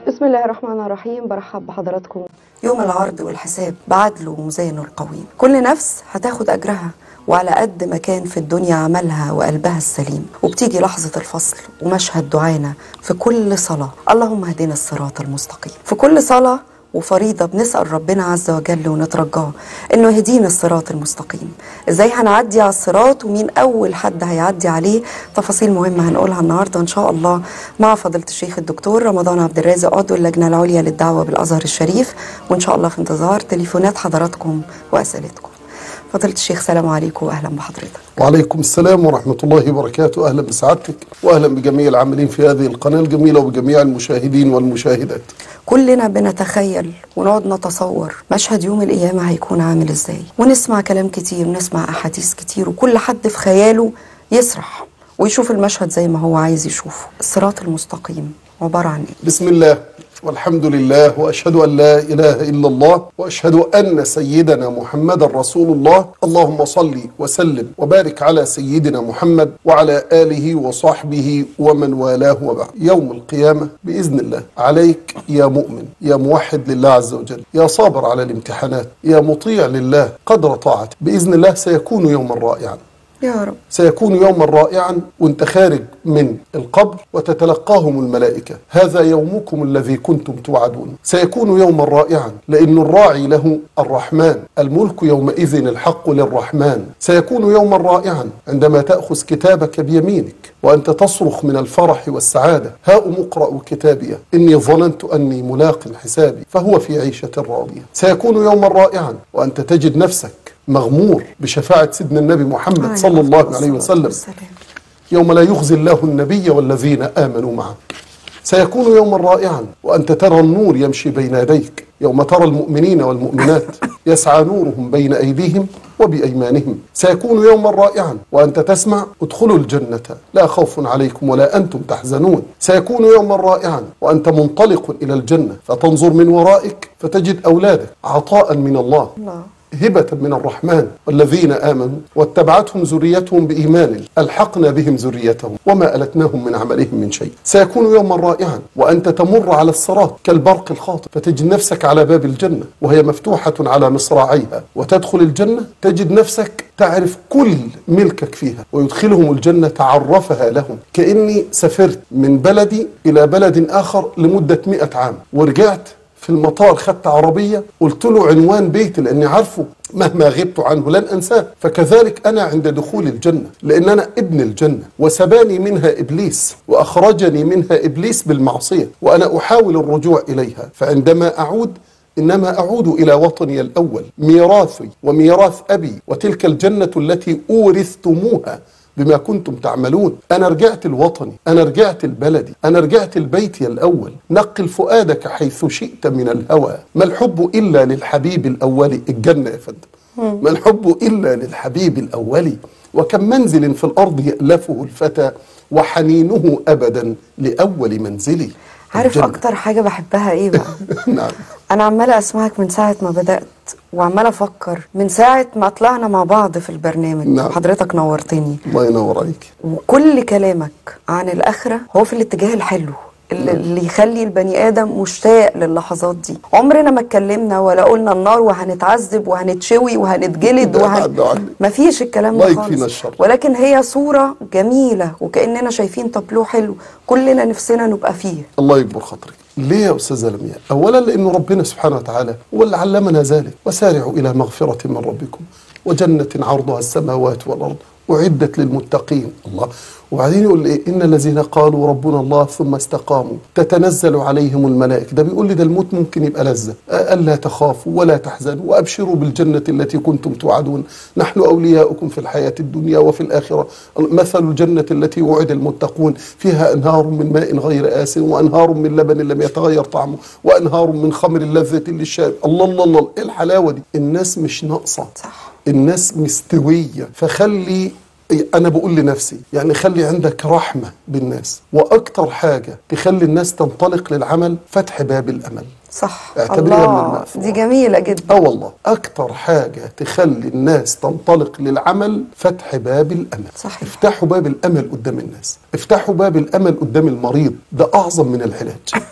بسم الله الرحمن الرحيم برحب بحضراتكم يوم العرض والحساب بعدله وميزانه القويم كل نفس هتاخد أجرها وعلى قد ما كان في الدنيا عملها وقلبها السليم وبتيجي لحظة الفصل ومشهد دعانا في كل صلاة اللهم اهدنا الصراط المستقيم في كل صلاة وفريضة بنسأل ربنا عز وجل ونترجاه انه يهدينا الصراط المستقيم ازاي هنعدي على الصراط ومين اول حد هيعدي عليه تفاصيل مهمة هنقولها النهاردة ان شاء الله مع فضيلة الشيخ الدكتور رمضان عبد الرازق عضو اللجنة العليا للدعوة بالازهر الشريف وان شاء الله في انتظار تليفونات حضراتكم واسئلتكم فضيلة الشيخ سلام عليكم واهلا بحضرتك وعليكم السلام ورحمة الله وبركاته أهلا بسعادتك وأهلا بجميع العاملين في هذه القناة الجميلة وبجميع المشاهدين والمشاهدات كلنا بنتخيل ونقعد نتصور مشهد يوم القيامة هيكون عامل ازاي ونسمع كلام كتير ونسمع أحاديث كتير وكل حد في خياله يسرح ويشوف المشهد زي ما هو عايز يشوفه الصراط المستقيم عبارة عن ايه بسم الله والحمد لله واشهد ان لا اله الا الله واشهد ان سيدنا محمد رسول الله اللهم صل وسلم وبارك على سيدنا محمد وعلى اله وصحبه ومن والاه وبعد يوم القيامه باذن الله عليك يا مؤمن يا موحد لله عز وجل يا صابر على الامتحانات يا مطيع لله قدر طاعته باذن الله سيكون يوما رائعا يا رب سيكون يوما رائعا وانت خارج من القبر وتتلقاهم الملائكة هذا يومكم الذي كنتم توعدون سيكون يوما رائعا لأن الراعي له الرحمن الملك يومئذ الحق للرحمن سيكون يوما رائعا عندما تأخذ كتابك بيمينك وأنت تصرخ من الفرح والسعادة هاؤم اقرأوا كتابي إني ظننت أني ملاق حسابي فهو في عيشة راضية سيكون يوما رائعا وأنت تجد نفسك مغمور بشفاعة سيدنا النبي محمد صلى الله عليه وسلم والسلام. يوم لا يخزي الله النبي والذين آمنوا معه سيكون يوما رائعا وأنت ترى النور يمشي بين يديك يوم ترى المؤمنين والمؤمنات يسعى نورهم بين أيديهم وبأيمانهم سيكون يوما رائعا وأنت تسمع ادخلوا الجنة لا خوف عليكم ولا أنتم تحزنون سيكون يوما رائعا وأنت منطلق إلى الجنة فتنظر من ورائك فتجد أولادك عطاء من الله الله هبة من الرحمن والذين آمنوا واتبعتهم ذريتهم بإيمان ألحقنا بهم ذريتهم وما ألتناهم من عملهم من شيء سيكون يوما رائعا وأنت تمر على الصراط كالبرق الخاطف فتجد نفسك على باب الجنة وهي مفتوحة على مصراعيها وتدخل الجنة تجد نفسك تعرف كل ملكك فيها ويدخلهم الجنة عرفها لهم كأني سافرت من بلدي إلى بلد آخر لمدة مئة عام ورجعت في المطار خدت عربية قلت له عنوان بيتي لأني عارفه مهما غبت عنه لن أنساه فكذلك أنا عند دخول الجنة لأن أنا ابن الجنة وسباني منها إبليس وأخرجني منها إبليس بالمعصية وأنا أحاول الرجوع إليها فعندما أعود إنما أعود إلى وطني الأول ميراثي وميراث أبي وتلك الجنة التي أورثتموها بما كنتم تعملون أنا رجعت الوطني أنا رجعت البلدي أنا رجعت البيت الأول نقل فؤادك حيث شئت من الهوى ما الحب إلا للحبيب الأول الجنة يا فندم ما الحب إلا للحبيب الأول وكم منزل في الأرض يألفه الفتى وحنينه أبدا لأول منزلي عارف الجنة. اكتر حاجة بحبها ايه بقى نعم انا عمالة اسمعك من ساعة ما بدأت وعمالة افكر من ساعة ما طلعنا مع بعض في البرنامج نعم. حضرتك نورتني الله ينور عليك وكل كلامك عن الآخرة هو في الاتجاه الحلو اللي اللي يخلي البني آدم مشتاق للحظات دي عمرنا ما اتكلمنا ولا قلنا النار وهنتعذب وهنتشوي وهنتجلد ده وهن... عدى عني. مفيش الكلام الله ده يكفينا خالص الشر. ولكن هي صورة جميلة وكأننا شايفين طابلوه حلو كلنا نفسنا نبقى فيه الله يكبر خاطرك ليه يا أستاذة لمياء أولا لأن ربنا سبحانه وتعالى هو اللي علمنا ذلك وسارعوا إلى مغفرة من ربكم وجنة عرضها السماوات والأرض أعدت للمتقين الله وبعدين يقول إيه إن الذين قالوا ربنا الله ثم استقاموا تتنزل عليهم الملائكة ده بيقول لي ده الموت ممكن يبقى لذة ألا تخافوا ولا تحزنوا وأبشروا بالجنة التي كنتم توعدون نحن أولياؤكم في الحياة الدنيا وفي الآخرة مثل الجنة التي وعد المتقون فيها أنهار من ماء غير آسن وأنهار من لبن لم يتغير طعمه وأنهار من خمر لذة للشارب الله الله الله إيه الحلاوة دي الناس مش ناقصة صح الناس مستوية فخلي أنا بقول لنفسي يعني خلي عندك رحمة بالناس وأكتر حاجة تخلي الناس تنطلق للعمل فتح باب الأمل صح اعتبريها من الله المغفورة. دي جميلة جدا اه والله اكتر حاجه تخلي الناس تنطلق للعمل فتح باب الامل صحيح. افتحوا باب الامل قدام الناس افتحوا باب الامل قدام المريض ده اعظم من العلاج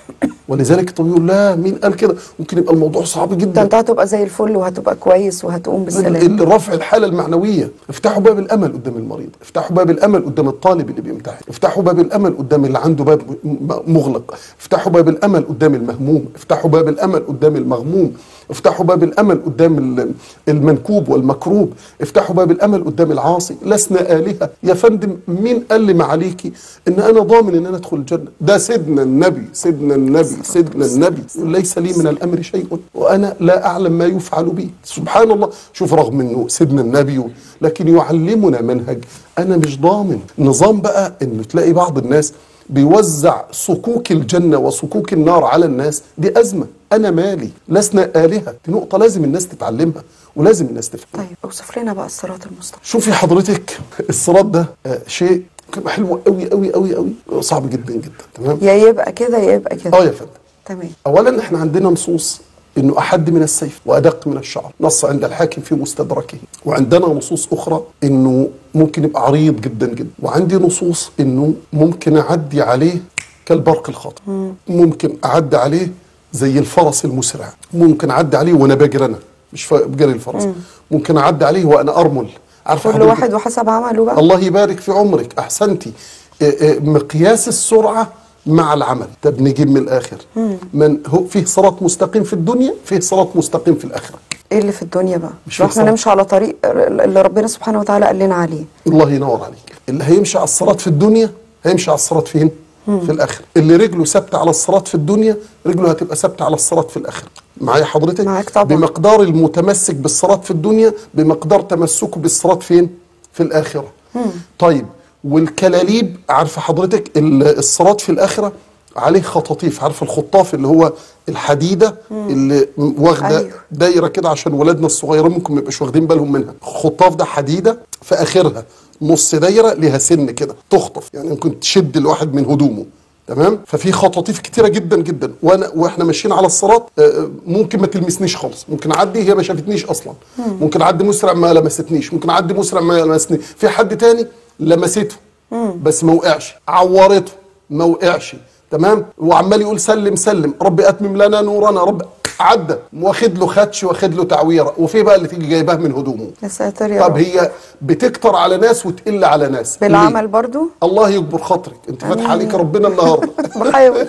ولذلك الطبيب يقول لا مين قال كده ممكن يبقى الموضوع صعب ده جدا انت هتبقى زي الفل وهتبقى كويس وهتقوم بالسلامه اللي رفع الحاله المعنويه افتحوا باب الامل قدام المريض افتحوا باب الامل قدام الطالب اللي بيمتحن افتحوا باب الامل قدام اللي عنده باب م- مغلق افتحوا باب الامل قدام المهموم افتحوا باب الامل قدام المغموم افتحوا باب الامل قدام ال- المنكوب والمكروب افتحوا باب الامل قدام العاصي لسنا الهه يا فندم مين قال لي معاليكي ان انا ضامن ان انا ادخل الجنه ده سيدنا النبي سيدنا النبي سيدنا النبي ليس لي من الامر شيء وانا لا اعلم ما يفعل بي سبحان الله شوف رغم انه سيدنا النبي لكن يعلمنا منهج انا مش ضامن نظام بقى انه تلاقي بعض الناس بيوزع صكوك الجنة وصكوك النار على الناس دي أزمة أنا مالي لسنا آلهة دي نقطة لازم الناس تتعلمها ولازم الناس تفهمها طيب اوصف لنا بقى الصراط المستقيم شوفي حضرتك الصراط ده آه، شيء كلمة حلوة قوي قوي قوي قوي صعب جدا جدا تمام يا يبقى كده يا يبقى كده اه يا فندم تمام اولا احنا عندنا نصوص انه احد من السيف وادق من الشعر نص عند الحاكم في مستدركه وعندنا نصوص اخرى انه ممكن يبقى عريض جدا جدا وعندي نصوص انه ممكن اعدي عليه كالبرق الخاطف ممكن اعدي عليه زي الفرس المسرع ممكن اعدي عليه وانا بجري انا مش فا- بجري الفرس ممكن اعدي عليه وانا ارمل عارفه كل حضرتك واحد وحسب عمله بقى الله يبارك في عمرك احسنتي إيه إيه مقياس السرعه مع العمل طب نجيب من الاخر من هو فيه صراط مستقيم في الدنيا فيه صراط مستقيم في الاخره ايه اللي في الدنيا بقى مش لو احنا صراط. نمشي على طريق اللي ربنا سبحانه وتعالى قال لنا عليه الله ينور عليك اللي هيمشي على الصراط في الدنيا هيمشي على الصراط فين في الاخره اللي رجله ثابته على الصراط في الدنيا رجله هتبقى ثابته على الصراط في الاخره معايا حضرتك معاك طبعا. بمقدار المتمسك بالصراط في الدنيا بمقدار تمسكه بالصراط فين في الاخره طيب والكلاليب عارفه حضرتك ال- الصراط في الاخره عليه خطاطيف عارفه الخطاف اللي هو الحديده اللي واخده أيوه. دايره كده عشان ولادنا الصغيرين ممكن ما يبقاش واخدين بالهم منها خطاف ده حديده في اخرها نص دايره ليها سن كده تخطف يعني ممكن تشد الواحد من هدومه تمام ففي خطاطيف كتيره جدا جدا وانا واحنا ماشيين على الصراط آه، آه، ممكن ما تلمسنيش خالص ممكن اعدي هي ما شافتنيش اصلا ممكن اعدي مسرع ما لمستنيش ممكن اعدي مسرع ما لمسني في حد تاني لمسته بس ما وقعش عورته ما وقعش تمام وعمال يقول سلم سلم ربي اتمم لنا نورنا رب عدى واخد له خدش واخد له تعويره وفي بقى اللي تيجي جايباه من هدومه يا ساتر يا طب رب هي بتكتر على ناس وتقل على ناس بالعمل ليه؟ برضو الله يكبر خاطرك انت فاتح عليك ربنا النهارده بحاول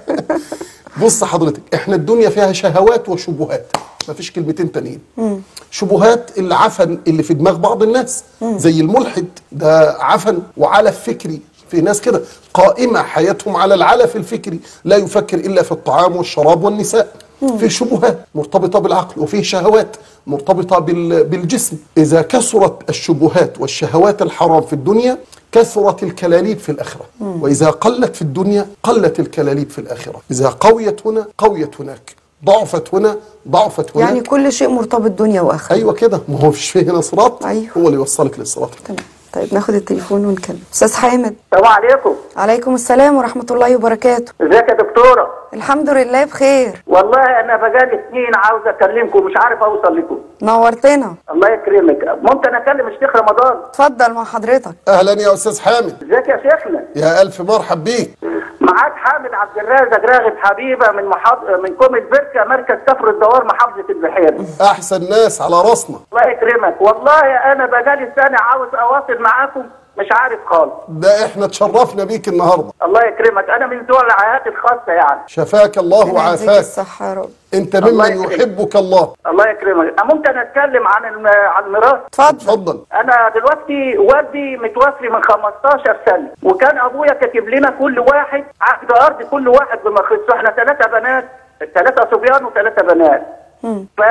بص حضرتك احنا الدنيا فيها شهوات وشبهات مفيش كلمتين تانيين شبهات اللي عفن اللي في دماغ بعض الناس زي الملحد ده عفن وعلف فكري في ناس كده قائمة حياتهم على العلف الفكري لا يفكر إلا في الطعام والشراب والنساء في شبهات مرتبطة بالعقل وفيه شهوات مرتبطة بال- بالجسم إذا كثرت الشبهات والشهوات الحرام في الدنيا كثرت الكلاليب في الآخرة وإذا قلت في الدنيا قلت الكلاليب في الآخرة إذا قويت هنا قويت هناك ضعفت هنا ضعفت هناك يعني كل شيء مرتبط دنيا واخره ايوه كده ما هو فيش فيه هنا صراط أيوه. هو اللي يوصلك للصراط تمام طيب ناخد التليفون ونكلم استاذ حامد السلام عليكم عليكم السلام ورحمه الله وبركاته ازيك يا دكتوره الحمد لله بخير والله انا بقالي سنين عاوز اكلمكم مش عارف اوصل لكم نورتنا الله يكرمك ممكن اكلم الشيخ رمضان اتفضل مع حضرتك اهلا يا استاذ حامد ازيك يا شيخنا يا الف مرحب بيك معاك حامد عبد الرازق راغب حبيبه من محافظ من كوم البركه مركز كفر الدوار محافظه البحيره احسن ناس على راسنا الله يكرمك والله انا بقالي سنه عاوز اواصل معاكم مش عارف خالص ده احنا تشرفنا بيك النهارده الله يكرمك انا من ذوي الرعايات الخاصه يعني شفاك الله ربنا يديك وعافاك الصحه يا رب انت الله ممن يكرمك. يحبك الله الله يكرمك ممكن اتكلم عن الم... عن الميراث اتفضل اتفضل انا دلوقتي والدي متوفي من 15 سنه وكان ابويا كاتب لنا كل واحد عقد ارض كل واحد بما يخصه احنا ثلاثه بنات ثلاثه صبيان وثلاثه بنات ف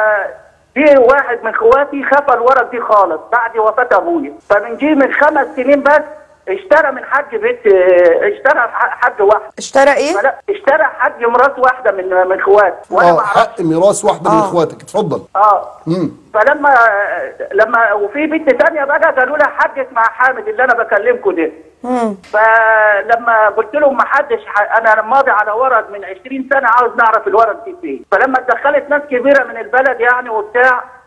في واحد من اخواتي خفى الورق دي خالص بعد وفاه ابويا فمن جي من خمس سنين بس اشترى من حاج بيت اشترى ح- حاج واحد اشترى ايه فلا اشترى حاج مراس واحده من من اخواتي وانا اه ما اعرفش حق ميراث واحده من آه. اخواتك اتفضل اه امم فلما لما وفي بنت تانية بقى قالوا لها حجت مع حامد اللي انا بكلمكم ده مم. فلما قلت لهم ما حدش ح... انا ماضي على ورق من 20 سنه عاوز نعرف الورق دي فين فلما اتدخلت ناس كبيره من البلد يعني وبتاع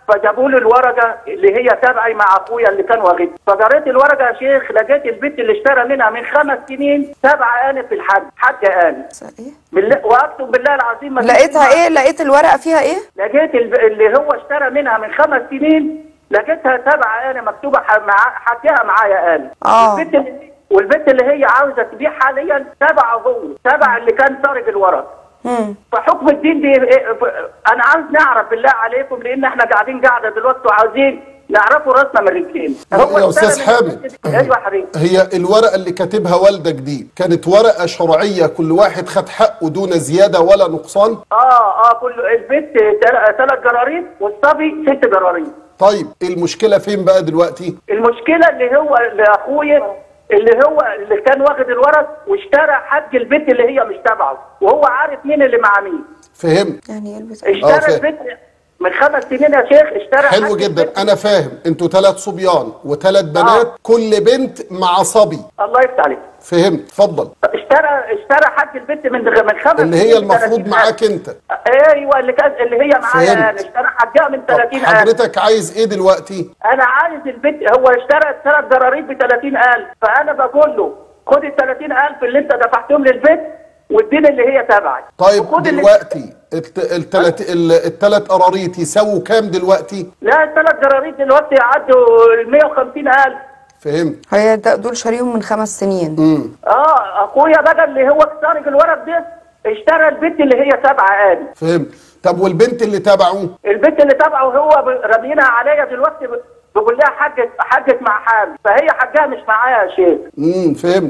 فجابوا لي الورقه اللي هي تبعي مع اخويا اللي كان واخدها فقريت الورقه يا شيخ لقيت البنت اللي اشترى منها من خمس سنين سبع آلاف في الحج حج آلاف ايه بالله واقسم بالله العظيم ما فيش لقيتها منها- ايه لقيت الورقه فيها ايه لقيت الب- اللي هو اشترى منها من خمس سنين لقيتها سبع آلاف مكتوبه ح- مع حجها معايا آلاف آه. البنت اللي والبنت اللي هي عاوزه تبيع حاليا تبع هو تبع اللي كان سارق الورق مم. فحكم الدين دي إيه- ف- انا عاوز نعرف بالله عليكم لان احنا قاعدين قاعده دلوقتي وعاوزين نعرفوا راسنا من رجلين يا أستاذ اشترى من حامد. البنت دي- ايوه يا حبيبي هي الورقة اللي كاتبها والدك دي كانت ورقة شرعية كل واحد خد حقه دون زيادة ولا نقصان اه اه كل البنت ثلاث جراريط والصبي ست جراريط طيب المشكلة فين بقى دلوقتي المشكله اللي هو لاخويا اللي هو اللي كان واخد الورق واشترى حج البنت اللي هي مش تبعه وهو عارف مين اللي مع مين فهمت يعني يلبس آه، اشترى فاهم. البنت من خمس سنين يا شيخ اشترى حلو حج جدا البنت. انا فاهم انتوا ثلاث صبيان وثلاث بنات آه. كل بنت مع صبي الله يفتح عليك فهمت اتفضل اشترى اشترى حج البنت من من خمس اللي هي سنين المفروض 30,000. معاك انت ايوه اللي كان اللي هي معايا فهمت. انا اشترى حجها من طب 30000 حضرتك عايز ايه دلوقتي انا عايز البنت هو اشترى ثلاث جراريط ب 30000 فانا بقول له خد ال 30000 اللي انت دفعتهم للبنت واديني اللي هي تبعي طيب وخد اللي- دلوقتي الت- التلات ال- التلات قراريط يساووا كام دلوقتي لا الثلاث جراريط دلوقتي يعدوا ال 150000 فهمت هي ده- دول شاريهم من خمس سنين امم اه اخويا بقى اللي هو سارق الورق ده اشترى البنت اللي هي تبع ادي فهمت طب والبنت اللي تبعه البنت اللي تبعه هو ب- رامينها عليا دلوقتي ب- بقول لها حجت حجت مع حامل فهي حجها مش معايا يا شيخ امم فهمت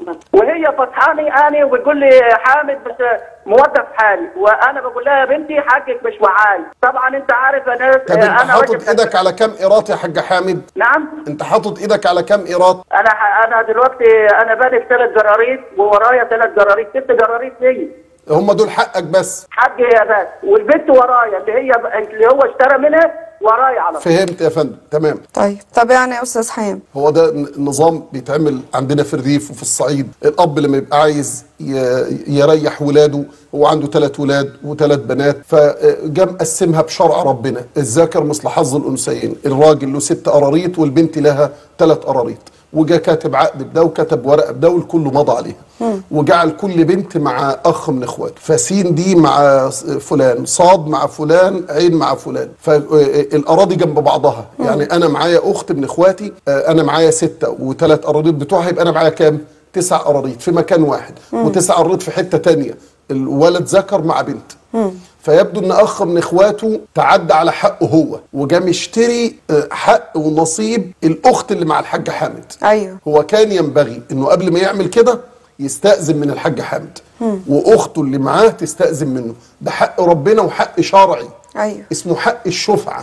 وهي فتحاني اني وبتقول لي حامد بس موظف حالي وانا بقول لها يا بنتي حقك مش معاي طبعا انت عارف انا طب انت انا حاطط واجب- ايدك على كام قيراط يا حاج حامد نعم انت حاطط ايدك على كام قيراط انا ح- انا دلوقتي انا بادئ ثلاث جراريط وورايا ثلاث جراريط ست جراريط ليا هم دول حقك بس حق يا بس والبنت ورايا اللي هي ب- اللي هو اشترى منها ورايا على طول فهمت يا فندم تمام طيب طب يعني يا استاذ حام هو ده ن- نظام بيتعمل عندنا في الريف وفي الصعيد الاب لما يبقى عايز ي- يريح ولاده هو عنده ثلاث ولاد وثلاث بنات فجا مقسمها بشرع ربنا الذكر مثل حظ الانثيين الراجل له ست قراريط والبنت لها ثلاث قراريط وجا كاتب عقد بده وكتب ورقه بده والكل مضى عليها وجعل كل بنت مع اخ من اخواته فسين دي مع فلان صاد مع فلان عين مع فلان فالاراضي جنب بعضها يعني انا معايا اخت من اخواتي آه، انا معايا سته وثلاث اراضيط بتوعها يبقى انا معايا كام تسع قراريط في مكان واحد وتسع قراريط في حته تانية الولد ذكر مع بنت فيبدو ان اخ من اخواته تعدى على حقه هو وجا مشتري آه، حق ونصيب الاخت اللي مع الحاج حامد ايوه هو كان ينبغي انه قبل ما يعمل كده يستأذن من الحاج حامد واخته اللي معاه تستأذن منه ده حق ربنا وحق شرعي ايوه اسمه حق الشفعة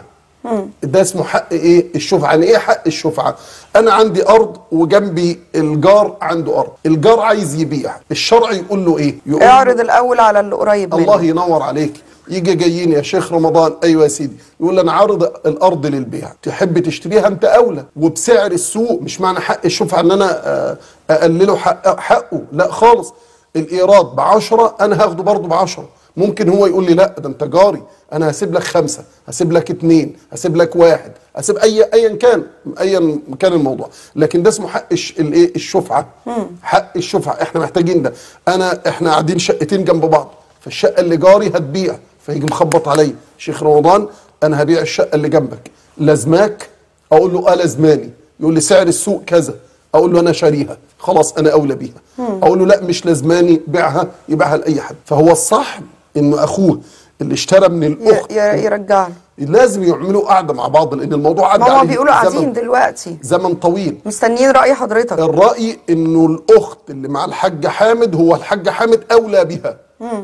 ده اسمه حق ايه الشفعة يعني ايه حق الشفعة انا عندي ارض وجنبي الجار عنده ارض الجار عايز يبيع الشرع يقول له ايه يقول له اعرض الاول على اللي قريب منه الله ينور عليك يجي جايين يا شيخ رمضان ايوه يا سيدي يقول لي انا عارض الارض للبيع تحب تشتريها انت اولى وبسعر السوق مش معنى حق الشفعه ان انا آه، اقلله حق حقه لا خالص الايراد ب 10 انا هاخده برضه ب 10 ممكن هو يقول لي لا ده انت جاري انا هسيب لك خمسه هسيب لك اثنين هسيب لك واحد هسيب اي ايا كان ايا كان الموضوع لكن ده اسمه حق الش- الايه الشفعه حق الشفعه احنا محتاجين ده انا احنا قاعدين شقتين جنب بعض فالشقه اللي جاري هتبيع فيجي مخبط عليا شيخ رمضان انا هبيع الشقه اللي جنبك لازماك اقول له اه لازماني يقول لي سعر السوق كذا اقول له انا شاريها خلاص انا اولى بيها اقول له لا مش لازماني بيعها يبيعها لاي حد فهو الصح انه اخوه اللي اشترى من ي- الاخت ي- يرجع له لازم يعملوا قعده مع بعض لان الموضوع عدى ما هو عليه بيقولوا زمن- قاعدين دلوقتي زمن طويل مستنيين رأي حضرتك الرأي انه الاخت اللي مع الحاج حامد هو الحاج حامد اولى بها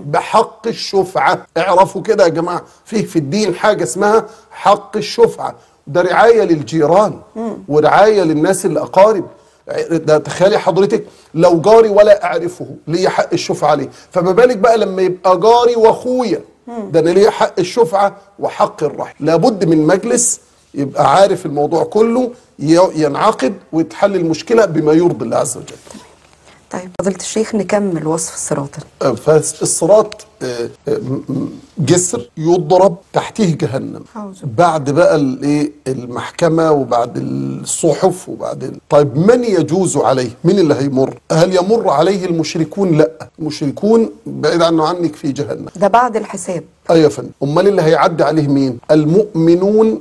بحق الشفعة اعرفوا كده يا جماعة فيه في الدين حاجة اسمها حق الشفعة ده رعاية للجيران ورعاية للناس الأقارب ده تخيلي حضرتك لو جاري ولا أعرفه ليه حق الشفعة عليه فما بالك بقى لما يبقى جاري وأخويا ده أنا ليه حق الشفعة وحق الرحم لابد من مجلس يبقى عارف الموضوع كله ي- ينعقد ويتحل المشكلة بما يرضي الله عز وجل طيب فضيله الشيخ نكمل وصف الصراط فالصراط آه، آه، م- م- جسر يضرب تحتيه جهنم أعوذ بعد بقى الايه المحكمه وبعد الصحف وبعد ال- طيب من يجوز عليه مين اللي هيمر هل يمر عليه المشركون لا المشركون بعيد عنه عنك في جهنم ده بعد الحساب ايوه يا فندم امال اللي هيعدي عليه مين المؤمنون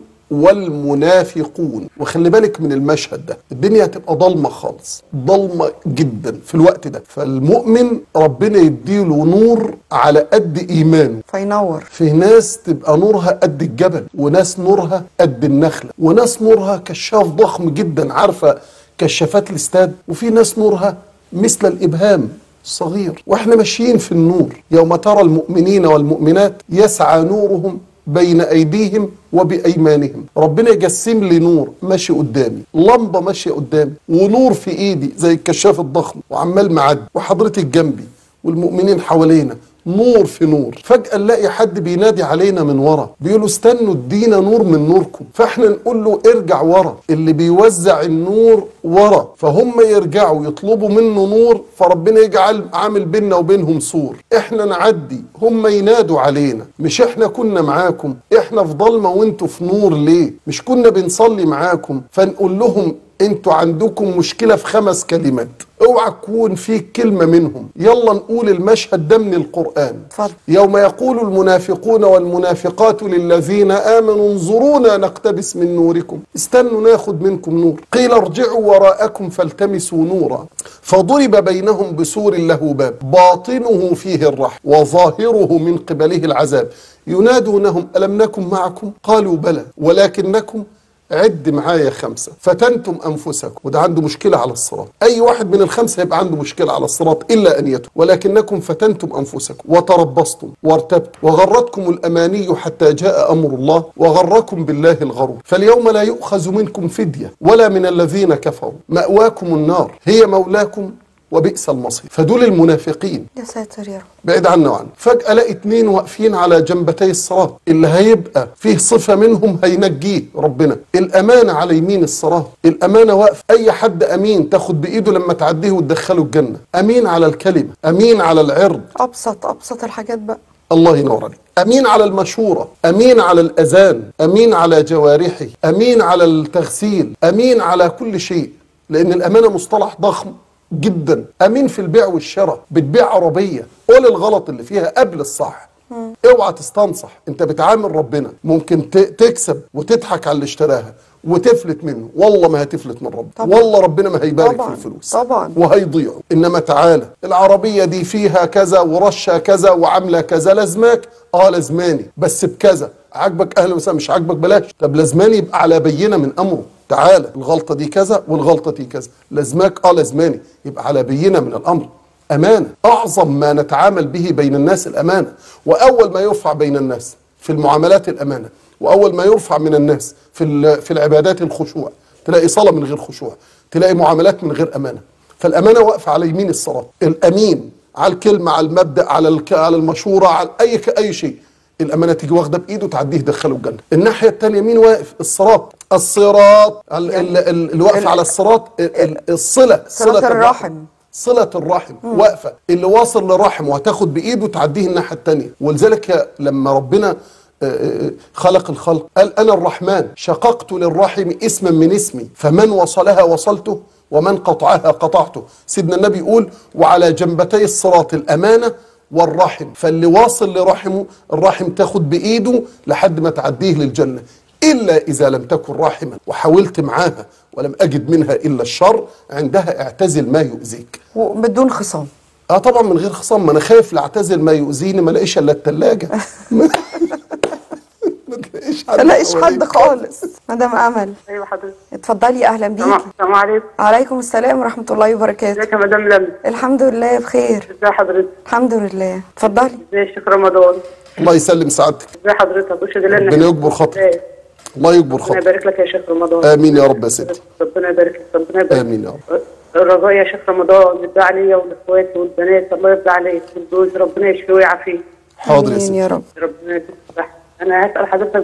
والمنافقون وخلي بالك من المشهد ده الدنيا هتبقى ضلمه خالص ضلمه جدا في الوقت ده فالمؤمن ربنا يديله نور على قد ايمانه فينور في ناس تبقى نورها قد الجبل وناس نورها قد النخلة وناس نورها كشاف ضخم جدا عارفة كشافات الاستاد وفي ناس نورها مثل الإبهام صغير واحنا ماشيين في النور يوم ترى المؤمنين والمؤمنات يسعى نورهم بين ايديهم وبايمانهم ربنا يجسم لي نور ماشي قدامي لمبه ماشيه قدامي ونور في ايدي زي الكشاف الضخم وعمال معدي وحضرتك جنبي والمؤمنين حوالينا نور في نور فجأة نلاقي حد بينادي علينا من ورا بيقولوا استنوا ادينا نور من نوركم فاحنا نقول له ارجع ورا اللي بيوزع النور ورا فهم يرجعوا يطلبوا منه نور فربنا يجعل عامل بيننا وبينهم سور احنا نعدي هم ينادوا علينا مش احنا كنا معاكم احنا في ضلمة وانتوا في نور ليه مش كنا بنصلي معاكم فنقول لهم انتوا عندكم مشكلة في خمس كلمات اوعى تكون فيك كلمة منهم يلا نقول المشهد ده من القرآن اتفضل. يوم يقول المنافقون والمنافقات للذين آمنوا انظرونا نقتبس من نوركم استنوا ناخد منكم نور قيل ارجعوا وراءكم فالتمسوا نورا فضرب بينهم بسور له باب باطنه فيه الرحم وظاهره من قبله العذاب ينادونهم ألم نكن معكم قالوا بلى ولكنكم عد معايا خمسة فتنتم أنفسكم وده عنده مشكلة على الصراط أي واحد من الخمسة يبقى عنده مشكلة على الصراط إلا أن يتوب ولكنكم فتنتم أنفسكم وتربصتم وارتبتم وغرتكم الأماني حتى جاء أمر الله وغركم بالله الغرور فاليوم لا يؤخذ منكم فدية ولا من الذين كفروا مأواكم النار هي مولاكم وبئس المصير فدول المنافقين يا ساتر يا رب بعيد عنا وعنه فجأة الاقي اتنين واقفين على جنبتي الصراط اللي هيبقى فيه صفة منهم هينجيه ربنا الأمانة على يمين الصراط الأمانة واقف أي حد أمين تاخد بإيده لما تعديه وتدخله الجنة أمين على الكلمة أمين على العرض ابسط ابسط الحاجات بقى الله ينور عليك أمين على المشورة أمين على الأذان أمين على جوارحه أمين على التغسيل أمين على كل شيء لأن الأمانة مصطلح ضخم جدا أمين في البيع والشراء بتبيع عربية قول الغلط اللي فيها قبل الصح اوعى تستنصح انت بتعامل ربنا ممكن ت- تكسب وتضحك على اللي اشتراها وتفلت منه والله ما هتفلت من ربنا طبعا. والله ربنا ما هيبارك طبعا. في الفلوس طبعا. وهيضيعوا انما تعالى العربيه دي فيها كذا ورشه كذا وعامله كذا لازماك اه لازماني بس بكذا عاجبك اهلا وسهلا مش عاجبك بلاش طب لازماني يبقى على بينه من امره تعالى الغلطه دي كذا والغلطه دي كذا لازماك اه لازماني يبقى على بينه من الامر أمانة أعظم ما نتعامل به بين الناس الأمانة وأول ما يرفع بين الناس في المعاملات الأمانة وأول ما يرفع من الناس في ال- في العبادات الخشوع تلاقي صلاة من غير خشوع تلاقي معاملات من غير أمانة فالأمانة واقفة على يمين الصراط الأمين على الكلمة على المبدأ على الك- على المشورة على أي ك- أي شيء الأمانة تيجي واخدة بإيده تعديه تدخله الجنة الناحية التانية مين واقف الصراط الصراط ال- ال- ال- الواقف على الصراط ال- ال- الصلة صلة الرحم. صلة الرحم واقفة اللي واصل لرحم وهتاخد بإيده تعديه الناحية التانية ولذلك لما ربنا آه، آه، خلق الخلق قال أنا الرحمن شققت للرحم اسما من اسمي فمن وصلها وصلته ومن قطعها قطعته سيدنا النبي يقول وعلى جنبتي الصراط الأمانة والرحم فاللي واصل لرحمه الرحم تاخد بإيده لحد ما تعديه للجنة إلا إذا لم تكن راحما وحاولت معاها ولم أجد منها إلا الشر عندها اعتزل ما يؤذيك وبدون خصام اه طبعا من غير خصام ما انا خايف لاعتزل ما يؤذيني ما الاقيش الا الثلاجه ما تلاقيش حد ما تلاقيش حد حواليك. خالص مدام امل ايوه حضرتك اتفضلي اهلا السلام بيكي السلام عليكم عليكم السلام ورحمه الله وبركاته ازيك يا مدام لمى الحمد لله بخير ازي حضرتك الحمد لله اتفضلي ازي الشيخ رمضان الله يسلم سعادتك ازي حضرتك اشهد لله ربنا يكبر خاطرك الله يكبر ربنا خاطرك يبارك لك يا شيخ رمضان امين يا رب يا سيدي ربنا يبارك لك ربنا يبارك امين يا رب الرجاء يا شيخ رمضان يرضى عليا والاخوات والبنات الله يرضى عليك والجوز ربنا يشفيه ويعافيه حاضر يا امين سيدي يا رب ربنا يديك الصحة انا هسال حضرتك بس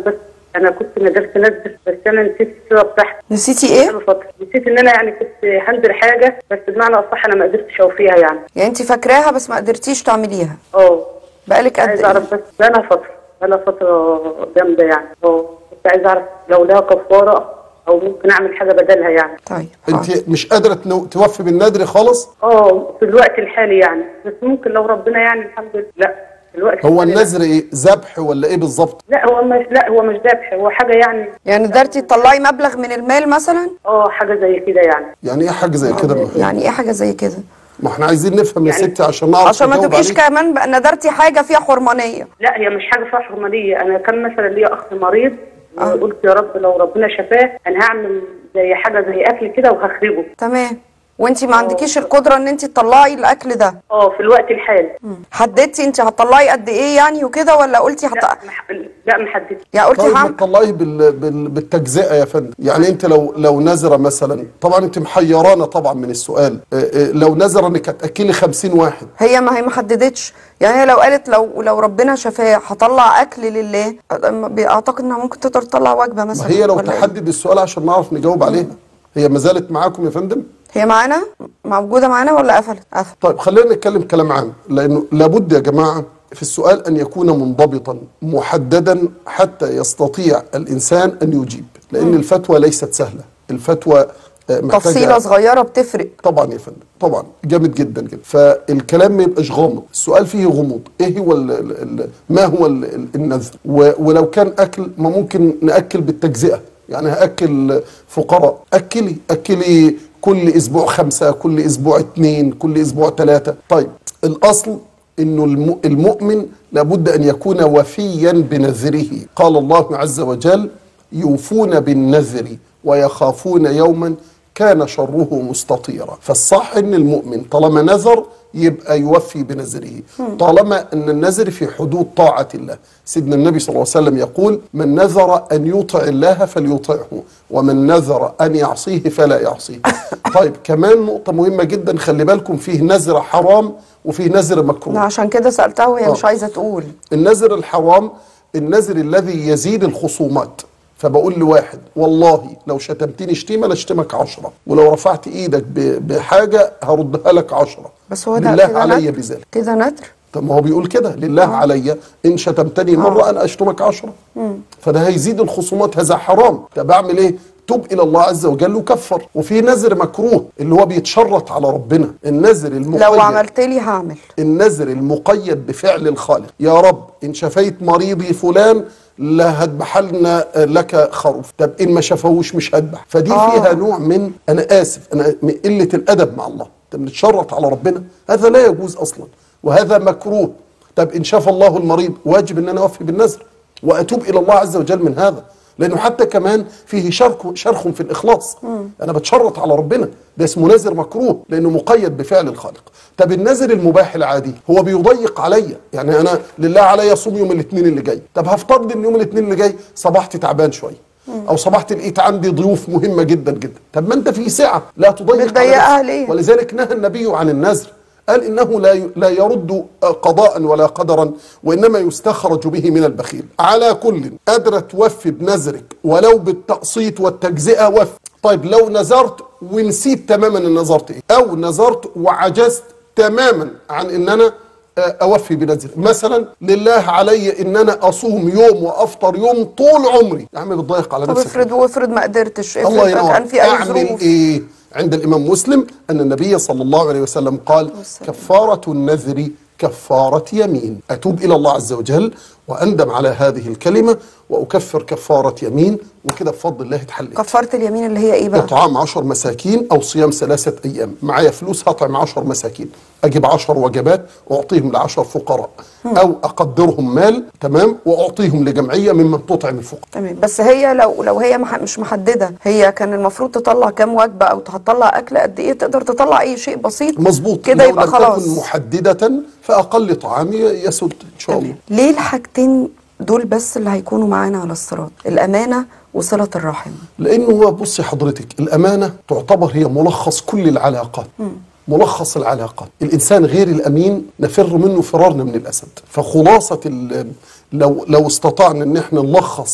انا كنت نزلت نزل بس انا نسيت الصوره بتاعتي نسيتي بقالي ايه فتره نسيت ان انا يعني كنت هنزل حاجه بس بمعنى اصح انا ما قدرتش اوفيها يعني يعني انت فاكراها بس ما قدرتيش تعمليها اه بقالك قد عايز ايه اعرف بس بقالها فتره بقالها فتره جامده يعني اه كنت عايز اعرف لو لها كفاره او ممكن اعمل حاجه بدلها يعني طيب حاضر. انت مش قادره تنو- توفي بالنذر خالص اه في الوقت الحالي يعني بس ممكن لو ربنا يعني الحمد لله لا في الوقت هو الحالي لا. النذر ايه ذبح ولا ايه بالظبط لا هو مش لا هو مش ذبح هو حاجه يعني يعني قدرتي تطلعي مبلغ من المال مثلا اه حاجه زي كده يعني يعني ايه حاجه زي كده محيط؟ يعني ايه حاجه زي كده ما احنا عايزين نفهم يا يعني- ستي عشان نعرف عشان ما نجاوب تبقيش عليك. كمان بقى ندرتي حاجه فيها حرمانيه لا هي مش حاجه فيها حرمانيه انا كان مثلا ليا اخ مريض وقلت يا رب لو ربنا شفاه انا هعمل زي حاجه زي اكل كده وهخرجه تمام وانت ما عندكيش القدره ان انت تطلعي الاكل ده اه في الوقت الحالي حددتي انت هتطلعي قد ايه يعني وكده ولا قلتي هت... لا مح... لا محدد يعني قلتي طيب ما هعمل تطلعي بال... بال... بالتجزئه يا فندم يعني انت لو لو نذره مثلا طبعا انت محيرانا طبعا من السؤال اه، اه، لو نذره انك هتاكلي 50 واحد هي ما هي ما حددتش يعني هي لو قالت لو لو ربنا شفاه هطلع اكل لله اعتقد انها ممكن تقدر تطلع وجبه ما مثلا هي لو ولا إيه؟ تحدد السؤال عشان نعرف نجاوب عليها هي ما زالت معاكم يا فندم هي معانا موجوده معانا ولا قفلت قفلت طيب خلينا نتكلم كلام عام لانه لابد يا جماعه في السؤال ان يكون منضبطا محددا حتى يستطيع الانسان ان يجيب لان الفتوى ليست سهله الفتوى آه، محتاجه تفصيله صغيره بتفرق طبعا يا فندم طبعا جامد جدا جدا فالكلام ما يبقاش غامض السؤال فيه غموض ايه هو ال ال ال ما هو ال ال النذر و- ولو كان اكل ما ممكن ناكل بالتجزئه يعني هاكل فقراء اكلي اكلي كل اسبوع خمسه كل اسبوع اثنين كل اسبوع ثلاثه طيب الاصل انه الم- المؤمن لابد ان يكون وفيا بنذره قال الله عز وجل يوفون بالنذر ويخافون يوما كان شره مستطيرا فالصح ان المؤمن طالما نذر يبقى يوفي بنذره طالما ان النذر في حدود طاعه الله سيدنا النبي صلى الله عليه وسلم يقول من نذر ان يطع الله فليطعه ومن نذر ان يعصيه فلا يعصيه طيب كمان نقطه مهمه جدا خلي بالكم فيه نذر حرام وفيه نذر مكروه أنا عشان كده سالتها وهي آه. مش عايزه تقول النذر الحرام النذر الذي يزيد الخصومات فبقول لواحد والله لو شتمتني شتيمه انا اشتمك عشرة ولو رفعت ايدك ب- بحاجه هردها لك عشرة بس هو ده لله كده علي ندر بذلك كده ندر طب ما هو بيقول كده لله علي ان شتمتني مره انا اشتمك عشرة فده هيزيد الخصومات هذا حرام طب اعمل ايه تب الى الله عز وجل وكفر وفي نذر مكروه اللي هو بيتشرط على ربنا النذر المقيد لو عملت لي هعمل النذر المقيد بفعل الخالق يا رب إن شفيت مريضي فلان لا هذبح لنا لك خروف طب إن ما شفاهوش مش هذبح فدي آه. فيها نوع من أنا آسف أنا من قلة الأدب مع الله طب بنتشرط على ربنا هذا لا يجوز أصلا وهذا مكروه طب إن شفى الله المريض واجب إن أنا أوفي بالنذر وأتوب إلى الله عز وجل من هذا لانه حتى كمان فيه شرخ شرخ في الاخلاص انا بتشرط على ربنا ده اسمه نذر مكروه لانه مقيد بفعل الخالق طب النذر المباح العادي هو بيضيق عليا يعني انا لله عليا صوم يوم الاثنين اللي جاي طب هفترض ان يوم الاثنين اللي جاي صبحت تعبان شويه او صبحت لقيت عندي ضيوف مهمه جدا جدا طب ما انت في سعه لا تضيق على بتضيقها نفسك. ليه؟ ولذلك نهى النبي عن النذر قال انه لا ي- لا يرد قضاء ولا قدرا وانما يستخرج به من البخيل على كل قادره توفي بنذرك ولو بالتقسيط والتجزئه وفي طيب لو نذرت ونسيت تماما ان نذرت ايه او نذرت وعجزت تماما عن ان انا آه، اوفي بنذري مثلا لله علي ان انا اصوم يوم وافطر يوم طول عمري يا عم بتضيق على طب نفسك افرض وافرض ما قدرتش افرض الله ينور كان في اي اعمل ظروف ايه عند الامام مسلم ان النبي صلى الله عليه وسلم قال والسلام. كفاره النذر كفاره يمين اتوب الى الله عز وجل واندم على هذه الكلمه واكفر كفاره يمين وكده بفضل الله اتحليت كفاره اليمين اللي هي ايه بقى اطعام عشر مساكين او صيام ثلاثه ايام معايا فلوس هطعم عشر مساكين اجيب عشر وجبات واعطيهم لعشر فقراء او اقدرهم مال تمام واعطيهم لجمعيه ممن تطعم الفقراء تمام بس هي لو لو هي مح- مش محدده هي كان المفروض تطلع كام وجبه او هتطلع اكل قد ايه تقدر تطلع اي شيء بسيط مظبوط كده لو يبقى لم خلاص تكن محددة فأقل طعام يسد إن شاء الله ليه الحاجتين دول بس اللي هيكونوا معانا على الصراط الامانه وصله الرحم لأنه هو بصي حضرتك الأمانة تعتبر هي ملخص كل العلاقات ملخص العلاقات الإنسان غير الأمين نفر منه فرارنا من الأسد فخلاصة ال- لو لو استطعنا إن احنا نلخص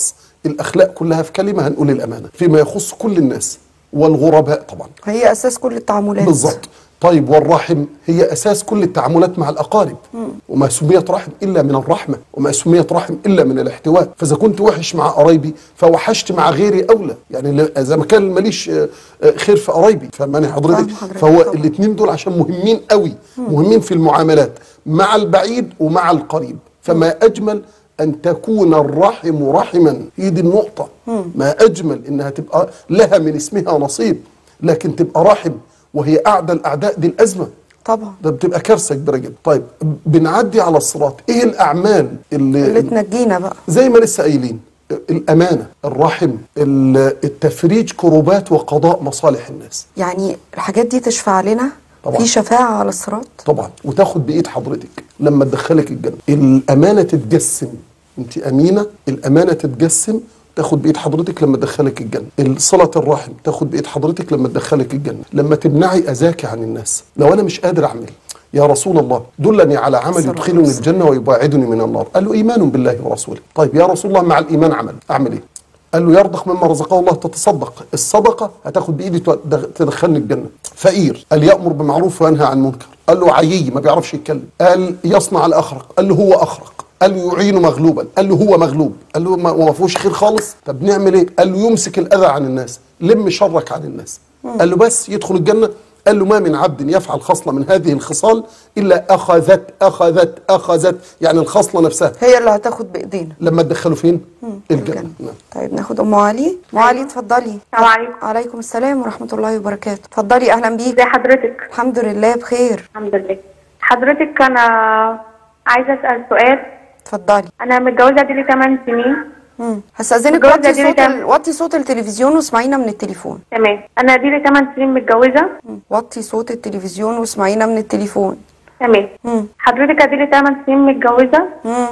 الاخلاق كلها في كلمه هنقول الامانه فيما يخص كل الناس والغرباء طبعا هي اساس كل التعاملات بالظبط طيب والرحم هي اساس كل التعاملات مع الاقارب وما سميت رحم الا من الرحمه وما سميت رحم الا من الاحتواء فاذا كنت وحش مع قرايبي فوحشت مع غيري اولى يعني ل- اذا ما كان ماليش آه، آه، خير في قرايبي فماني حضرتك فاهم حضرتك فهو طبعا. الاثنين دول عشان مهمين قوي مهمين في المعاملات مع البعيد ومع القريب فما اجمل ان تكون الرحم رحما هي دي النقطه ما اجمل انها تبقى لها من اسمها نصيب لكن تبقى رحم وهي اعدى الاعداء دي الازمه طبعا ده بتبقى كارثه كبيره جدا طيب بنعدي على الصراط ايه الاعمال اللي اللي تنجينا بقى زي ما لسه قايلين الامانه الرحم ال- التفريج كروبات وقضاء مصالح الناس يعني الحاجات دي تشفع لنا طبعا. في شفاعة على الصراط طبعا وتاخد بايد حضرتك لما تدخلك الجنه الامانه تتجسم انت امينه الامانه تتجسم تاخد بايد حضرتك لما تدخلك الجنه صله الرحم تاخد بايد حضرتك لما تدخلك الجنه لما تمنعي اذاك عن الناس لو انا مش قادر اعمل يا رسول الله دلني على عمل صلى يدخلني الله عليه الجنه ويباعدني من النار قال له ايمان بالله ورسوله طيب يا رسول الله مع الايمان عمل اعمل ايه قال له يرضخ مما رزقه الله تتصدق الصدقه هتاخد بايدي تدخ- تدخلني الجنه فقير قال يامر بمعروف وينهى عن منكر قال له عيي ما بيعرفش يتكلم قال يصنع الاخرق قال له هو اخرق قال له يعين مغلوبا قال له هو مغلوب قال له ما ما فيهوش خير خالص طب نعمل ايه قال له يمسك الاذى عن الناس لم شرك عن الناس قال له بس يدخل الجنه قال له ما من عبد يفعل خصله من هذه الخصال الا اخذت اخذت اخذت يعني الخصله نفسها هي اللي هتاخد بايدينا لما تدخله فين الجنه الجنة. نعم. طيب ناخد ام علي ام علي اتفضلي السلام عليكم عليكم السلام ورحمة الله وبركاته اتفضلي اهلا بيك ازي حضرتك الحمد لله بخير الحمد لله حضرتك انا عايزه اسال سؤال اتفضلي انا متجوزه دي لي 8 سنين مم. هستأذنك الجوازة وطي دي صوت كام؟ ال... وطي صوت التلفزيون واسمعينا من التليفون تمام انا دي لي 8 سنين متجوزه مم. وطي صوت التلفزيون واسمعينا من التليفون تمام مم. حضرتك ادي لي 8 سنين متجوزه مم.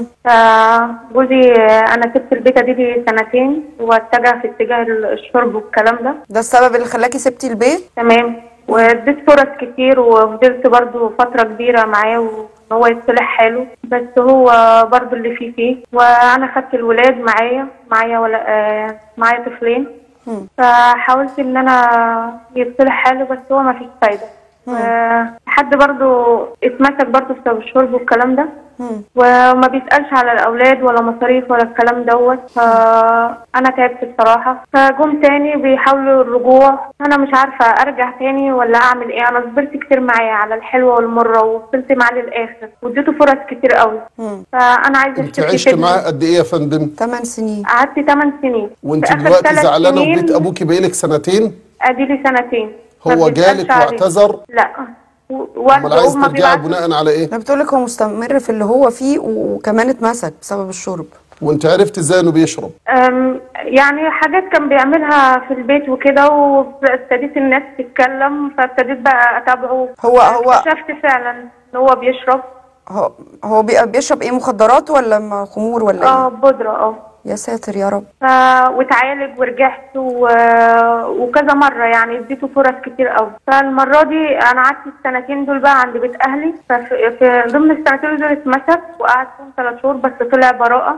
فجوزي انا سبت البيت ادي لي سنتين واتجه في اتجاه الشرب والكلام ده ده السبب اللي خلاكي سبتي البيت تمام واديت فرص كتير وفضلت برضو فترة كبيرة معاه وان هو يصلح حاله بس هو برضو اللي فيه فيه وانا خدت الولاد معايا معايا ولا آه معايا طفلين مم. فحاولت ان انا يصلح حاله بس هو ما فيش فايدة آه، حد برضو اتمسك برضو بسبب الشرب والكلام ده مم. وما بيسألش على الأولاد ولا مصاريف ولا الكلام دوت فأنا تعبت بصراحة فجم تاني بيحاولوا الرجوع أنا مش عارفة أرجع تاني ولا أعمل إيه أنا صبرت كتير معاه على الحلوة والمرة وفضلت معاه للآخر واديته فرص كتير قوي مم. فأنا عايزة انت أشتكي عشت كده. معاه قد ايه يا فندم 8 سنين قعدت 8 سنين وانت في آخر دلوقتي ثلاث زعلانه سنين وبيت ابوكي بقالك سنتين أديلي سنتين ما هو بيسألش جالك عليه. واعتذر لا و- امال والده عايز ما ترجعي بيبعتش بناء على ايه انا بتقولك هو مستمر في اللي هو فيه و- وكمان اتمسك بسبب الشرب وانت عرفت ازاي انه بيشرب أم، يعني حاجات كان بيعملها في البيت وكده وابتديت الناس تتكلم فابتديت بقى اتابعه هو- هو- اكتشفت فعلا ان هو بيشرب هو هو بي- بيشرب ايه مخدرات ولا م- خمور ولا اه ايه بودرة اه يا ساتر يا رب ف... واتعالج ورجعت و... وكذا مرة يعني اديته فرص كتير قوي فالمرة دي انا قعدت السنتين دول بقى عند بيت اهلي ففي في ضمن السنتين دول اتمسك وقعد فيهم ثلاث شهور بس طلع براءة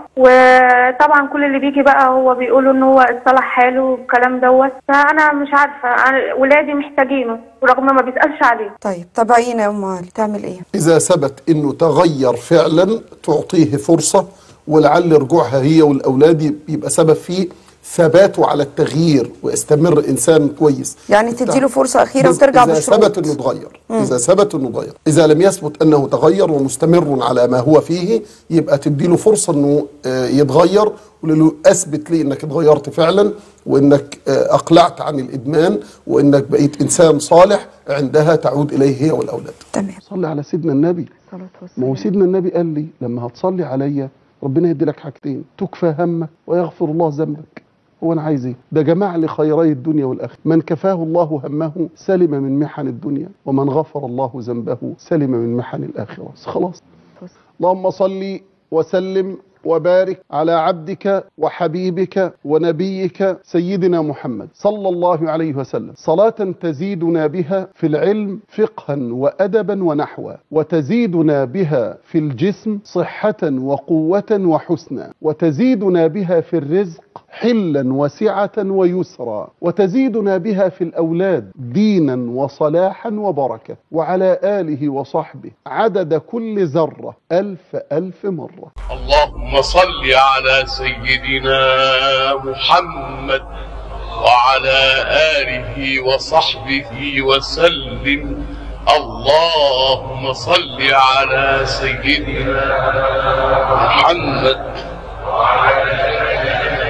وطبعا كل اللي بيجي بقى هو بيقولوا ان هو اتصلح حاله والكلام دوت فانا مش عارفة أنا ولادي محتاجينه ورغم ما بيسألش عليه طيب تابعينا يا ام علي تعمل ايه اذا ثبت انه تغير فعلا تعطيه فرصه ولعل رجوعها هي والاولاد يبقى سبب فيه ثباته على التغيير ويستمر انسان كويس يعني تديله فرصة أخيرة بس وترجع اذا بالشروط. ثبت انه اتغير اذا ثبت انه اتغير اذا لم يثبت انه تغير ومستمر على ما هو فيه يبقى تديله فرصه انه آه، يتغير وله اثبت لي انك اتغيرت فعلا وانك آه، اقلعت عن الادمان وانك بقيت انسان صالح عندها تعود اليه هي والاولاد تمام صلي على سيدنا النبي ما هو سيدنا النبي قال لي لما هتصلي عليا ربنا يدي لك حاجتين تكفى همك ويغفر الله ذنبك هو انا عايز ايه ده جمع لي خيري الدنيا والاخره من كفاه الله همه سلم من محن الدنيا ومن غفر الله ذنبه سلم من محن الاخره بس خلاص اللهم صل وسلم وبارك على عبدك وحبيبك ونبيك سيدنا محمد صلى الله عليه وسلم صلاة تزيدنا بها في العلم فقها وأدبا ونحوا وتزيدنا بها في الجسم صحة وقوة وحسنا وتزيدنا بها في الرزق حلا وسعة ويسرا وتزيدنا بها في الأولاد دينا وصلاحا وبركة وعلى آله وصحبه عدد كل ذرة ألف ألف مرة اللهم صل على سيدنا محمد وعلى آله وصحبه وسلم اللهم صل على سيدنا محمد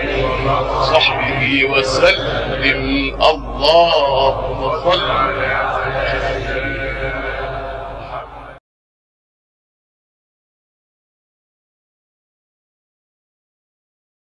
وصحبه وسلم اللهم صل